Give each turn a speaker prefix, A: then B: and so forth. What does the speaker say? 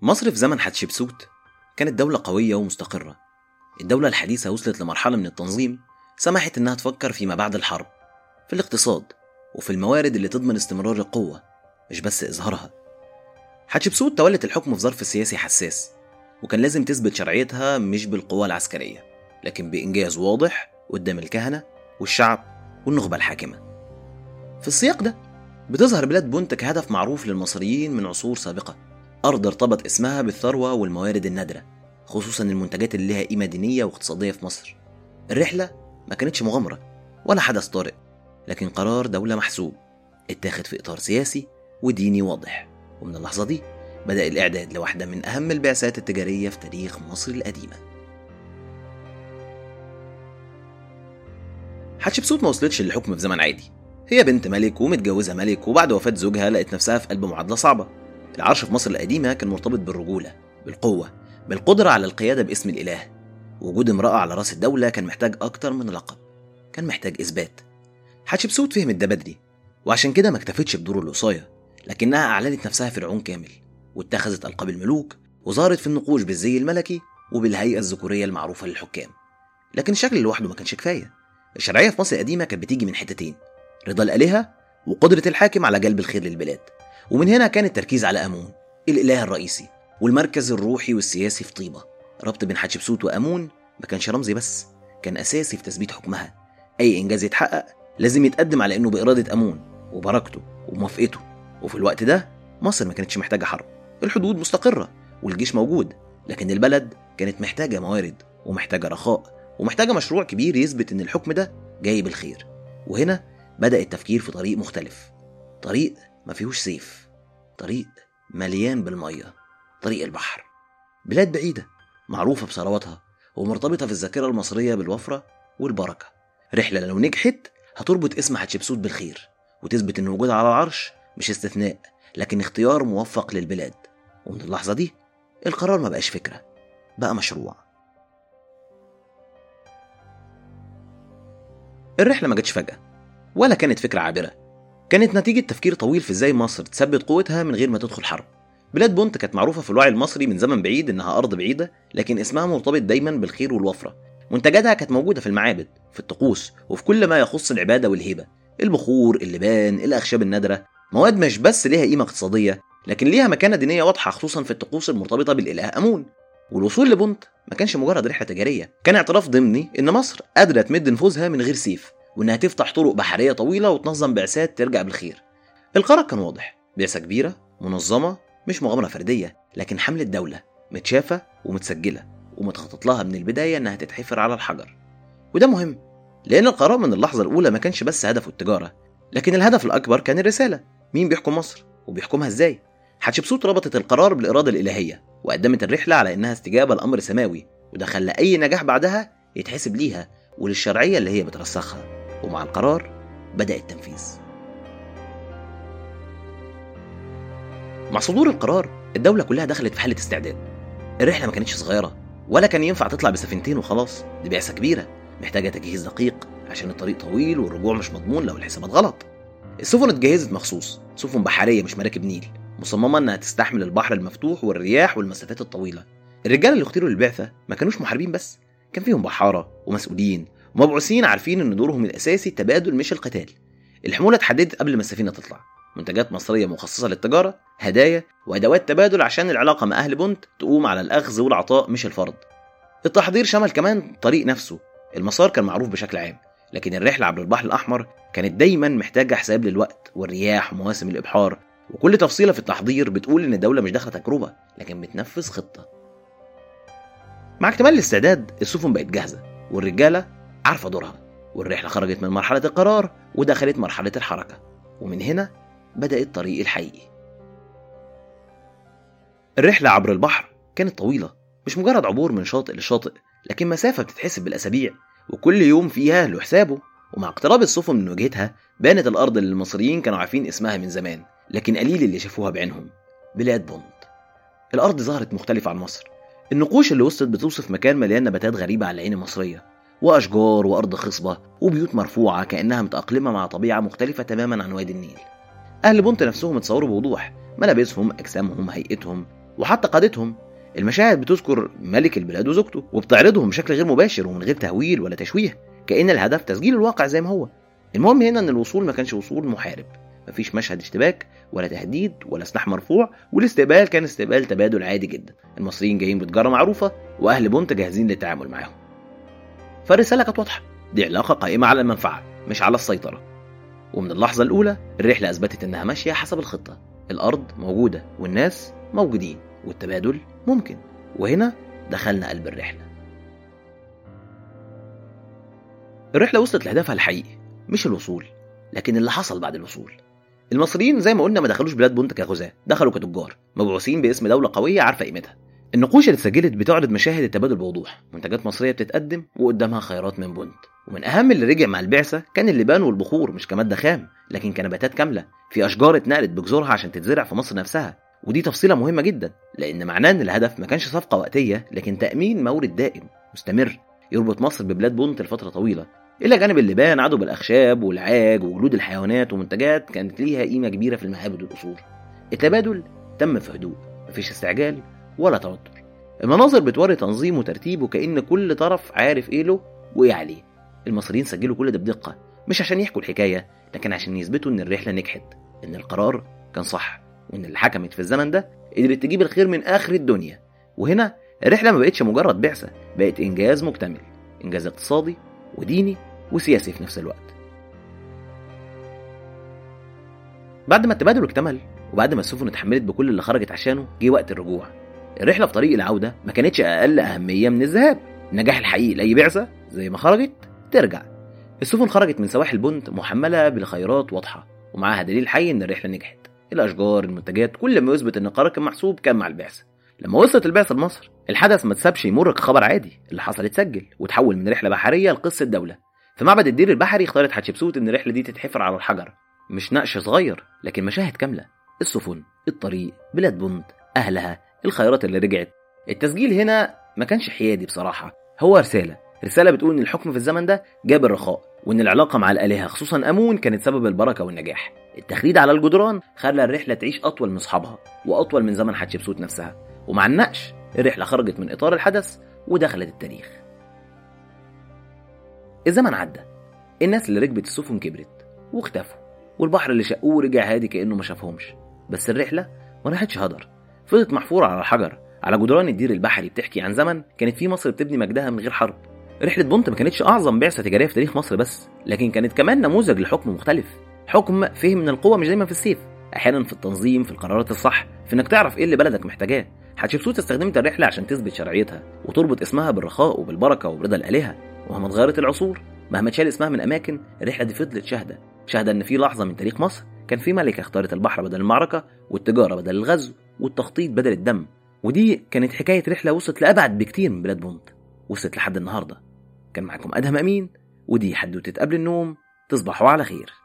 A: مصر في زمن حتشبسوت كانت دولة قوية ومستقرة الدولة الحديثة وصلت لمرحلة من التنظيم سمحت إنها تفكر فيما بعد الحرب في الاقتصاد وفي الموارد اللي تضمن استمرار القوة مش بس إظهارها حتشبسوت تولت الحكم في ظرف سياسي حساس وكان لازم تثبت شرعيتها مش بالقوى العسكرية لكن بإنجاز واضح قدام الكهنة والشعب والنخبة الحاكمة في السياق ده بتظهر بلاد بونت كهدف معروف للمصريين من عصور سابقة أرض ارتبط اسمها بالثروة والموارد النادرة خصوصا المنتجات اللي لها قيمة دينية واقتصادية في مصر الرحلة ما كانتش مغامرة ولا حدث طارئ لكن قرار دولة محسوب اتاخد في إطار سياسي وديني واضح ومن اللحظة دي بدأ الإعداد لواحدة من أهم البعثات التجارية في تاريخ مصر القديمة حتشبسوت ما وصلتش للحكم في زمن عادي هي بنت ملك ومتجوزة ملك وبعد وفاة زوجها لقت نفسها في قلب معادلة صعبة العرش في مصر القديمة كان مرتبط بالرجولة بالقوة بالقدرة على القيادة باسم الإله وجود امرأة على رأس الدولة كان محتاج أكتر من لقب كان محتاج إثبات حتشبسوت فهمت ده بدري وعشان كده ما اكتفتش بدور الوصاية لكنها أعلنت نفسها فرعون كامل واتخذت ألقاب الملوك وظهرت في النقوش بالزي الملكي وبالهيئة الذكورية المعروفة للحكام لكن الشكل لوحده ما كانش كفاية الشرعية في مصر القديمة كانت بتيجي من حتتين رضا الآلهة وقدرة الحاكم على جلب الخير للبلاد ومن هنا كان التركيز على أمون الإله الرئيسي والمركز الروحي والسياسي في طيبة ربط بين حتشبسوت وأمون ما كانش رمزي بس كان أساسي في تثبيت حكمها أي إنجاز يتحقق لازم يتقدم على إنه بإرادة أمون وبركته وموافقته وفي الوقت ده مصر ما كانتش محتاجة حرب الحدود مستقرة والجيش موجود لكن البلد كانت محتاجة موارد ومحتاجة رخاء ومحتاجة مشروع كبير يثبت إن الحكم ده جاي بالخير وهنا بدأ التفكير في طريق مختلف طريق ما فيهوش سيف طريق مليان بالمية طريق البحر بلاد بعيدة معروفة بثرواتها ومرتبطة في الذاكرة المصرية بالوفرة والبركة رحلة لو نجحت هتربط اسم حتشبسوت بالخير وتثبت إن وجودها على العرش مش استثناء لكن اختيار موفق للبلاد ومن اللحظة دي القرار ما بقاش فكرة بقى مشروع الرحلة ما جاتش فجأة ولا كانت فكرة عابرة كانت نتيجة تفكير طويل في ازاي مصر تثبت قوتها من غير ما تدخل حرب بلاد بونت كانت معروفة في الوعي المصري من زمن بعيد إنها أرض بعيدة لكن اسمها مرتبط دايما بالخير والوفرة منتجاتها كانت موجودة في المعابد في الطقوس وفي كل ما يخص العبادة والهبة البخور اللبان الأخشاب النادرة مواد مش بس ليها قيمة اقتصادية لكن ليها مكانة دينية واضحة خصوصا في الطقوس المرتبطة بالإله أمون والوصول لبونت ما كانش مجرد رحلة تجارية كان اعتراف ضمني إن مصر قادرة تمد نفوذها من غير سيف وإنها تفتح طرق بحرية طويلة وتنظم بعثات ترجع بالخير القرار كان واضح بعثة كبيرة منظمة مش مغامرة فردية لكن حملة دولة متشافة ومتسجلة ومتخطط لها من البداية إنها تتحفر على الحجر وده مهم لأن القرار من اللحظة الأولى ما كانش بس هدفه التجارة لكن الهدف الأكبر كان الرسالة مين بيحكم مصر وبيحكمها إزاي حتشبسوت ربطت القرار بالإرادة الإلهية وقدمت الرحلة على إنها استجابة لأمر سماوي وده خلى أي نجاح بعدها يتحسب ليها وللشرعية اللي هي بترسخها ومع القرار بدأ التنفيذ مع صدور القرار الدولة كلها دخلت في حالة استعداد الرحلة ما كانتش صغيرة ولا كان ينفع تطلع بسفينتين وخلاص دي بعثة كبيرة محتاجة تجهيز دقيق عشان الطريق طويل والرجوع مش مضمون لو الحسابات غلط السفن اتجهزت مخصوص سفن بحرية مش مراكب نيل مصممة انها تستحمل البحر المفتوح والرياح والمسافات الطويلة الرجال اللي اختيروا للبعثة ما كانوش محاربين بس كان فيهم بحارة ومسؤولين ومبعوثين عارفين ان دورهم الاساسي التبادل مش القتال الحمولة اتحددت قبل ما السفينة تطلع منتجات مصرية مخصصة للتجارة هدايا وأدوات تبادل عشان العلاقة مع أهل بونت تقوم على الأخذ والعطاء مش الفرض التحضير شمل كمان الطريق نفسه المسار كان معروف بشكل عام لكن الرحلة عبر البحر الأحمر كانت دايما محتاجة حساب للوقت والرياح ومواسم الإبحار وكل تفصيلة في التحضير بتقول إن الدولة مش داخلة تجربة لكن بتنفذ خطة مع اكتمال الاستعداد السفن بقت جاهزة والرجالة عارفة دورها والرحلة خرجت من مرحلة القرار ودخلت مرحلة الحركة ومن هنا بدأ الطريق الحقيقي الرحلة عبر البحر كانت طويلة مش مجرد عبور من شاطئ لشاطئ لكن مسافة بتتحسب بالأسابيع وكل يوم فيها له حسابه ومع اقتراب السفن من وجهتها بانت الأرض اللي المصريين كانوا عارفين اسمها من زمان لكن قليل اللي شافوها بعينهم بلاد بوند الأرض ظهرت مختلفة عن مصر النقوش اللي وصلت بتوصف مكان مليان نباتات غريبة على العين المصرية وأشجار وأرض خصبة وبيوت مرفوعة كأنها متأقلمة مع طبيعة مختلفة تماما عن وادي النيل أهل بونت نفسهم اتصوروا بوضوح ملابسهم أجسامهم هيئتهم وحتى قادتهم المشاهد بتذكر ملك البلاد وزوجته وبتعرضهم بشكل غير مباشر ومن غير تهويل ولا تشويه كأن الهدف تسجيل الواقع زي ما هو المهم هنا ان الوصول ما كانش وصول محارب مفيش مشهد اشتباك ولا تهديد ولا سلاح مرفوع والاستقبال كان استقبال تبادل عادي جدا المصريين جايين بتجاره معروفه واهل بونت جاهزين للتعامل معاهم فالرساله كانت واضحه دي علاقه قائمه على المنفعه مش على السيطره ومن اللحظه الاولى الرحله اثبتت انها ماشيه حسب الخطه الارض موجوده والناس موجودين والتبادل ممكن وهنا دخلنا قلب الرحله الرحله وصلت لهدفها الحقيقي مش الوصول لكن اللي حصل بعد الوصول المصريين زي ما قلنا ما دخلوش بلاد بونت كغزاة دخلوا كتجار مبعوثين باسم دولة قوية عارفة قيمتها النقوش اللي اتسجلت بتعرض مشاهد التبادل بوضوح منتجات مصرية بتتقدم وقدامها خيرات من بونت ومن أهم اللي رجع مع البعثة كان اللبان والبخور مش كمادة خام لكن كنباتات كاملة في أشجار اتنقلت بجذورها عشان تتزرع في مصر نفسها ودي تفصيلة مهمة جدا لأن معناه إن الهدف ما كانش صفقة وقتية لكن تأمين مورد دائم مستمر يربط مصر ببلاد بونت لفترة طويلة إلى جانب اللبان عدوا بالأخشاب والعاج وجلود الحيوانات ومنتجات كانت ليها قيمة كبيرة في المعابد والقصور. التبادل تم في هدوء، مفيش استعجال ولا توتر. المناظر بتوري تنظيم وترتيب وكأن كل طرف عارف إيه له وإيه عليه. المصريين سجلوا كل ده بدقة، مش عشان يحكوا الحكاية، لكن عشان يثبتوا إن الرحلة نجحت، إن القرار كان صح، وإن اللي حكمت في الزمن ده قدرت تجيب الخير من آخر الدنيا. وهنا الرحلة ما بقتش مجرد بعثة، بقت إنجاز مكتمل، إنجاز اقتصادي وديني وسياسي في نفس الوقت بعد ما التبادل اكتمل وبعد ما السفن اتحملت بكل اللي خرجت عشانه جه وقت الرجوع الرحله في طريق العوده ما كانتش اقل اهميه من الذهاب النجاح الحقيقي لاي بعثه زي ما خرجت ترجع السفن خرجت من سواحل بونت محمله بالخيرات واضحه ومعاها دليل حي ان الرحله نجحت الاشجار المنتجات كل ما يثبت ان القرار كان محسوب كان مع البعثه لما وصلت البعثه لمصر الحدث ما تسابش يمر كخبر عادي اللي حصل اتسجل وتحول من رحله بحريه لقصه دوله في معبد الدير البحري اختارت حتشبسوت ان الرحله دي تتحفر على الحجر مش نقش صغير لكن مشاهد كامله السفن الطريق بلاد بونت اهلها الخيارات اللي رجعت التسجيل هنا ما كانش حيادي بصراحه هو رساله رساله بتقول ان الحكم في الزمن ده جاب الرخاء وان العلاقه مع الالهه خصوصا امون كانت سبب البركه والنجاح التخليد على الجدران خلى الرحله تعيش اطول من اصحابها واطول من زمن حتشبسوت نفسها ومع النقش الرحله خرجت من اطار الحدث ودخلت التاريخ الزمن عدى الناس اللي ركبت السفن كبرت واختفوا والبحر اللي شقوه رجع هادي كانه ما شافهمش بس الرحله ما راحتش هدر فضلت محفوره على الحجر على جدران الدير البحري بتحكي عن زمن كانت فيه مصر بتبني مجدها من غير حرب رحله بونت ما كانتش اعظم بعثه تجاريه في تاريخ مصر بس لكن كانت كمان نموذج لحكم مختلف حكم فهم ان القوه مش دايما في السيف احيانا في التنظيم في القرارات الصح في انك تعرف ايه اللي بلدك محتاجاه حتشبسوت استخدمت الرحله عشان تثبت شرعيتها وتربط اسمها بالرخاء وبالبركه وبرضا الالهه ومهما اتغيرت العصور مهما اتشال اسمها من اماكن الرحله دي فضلت شاهده شاهده ان في لحظه من تاريخ مصر كان في ملكه اختارت البحر بدل المعركه والتجاره بدل الغزو والتخطيط بدل الدم ودي كانت حكايه رحله وصلت لابعد بكتير من بلاد بونت وصلت لحد النهارده كان معاكم ادهم امين ودي حدوته قبل النوم تصبحوا على خير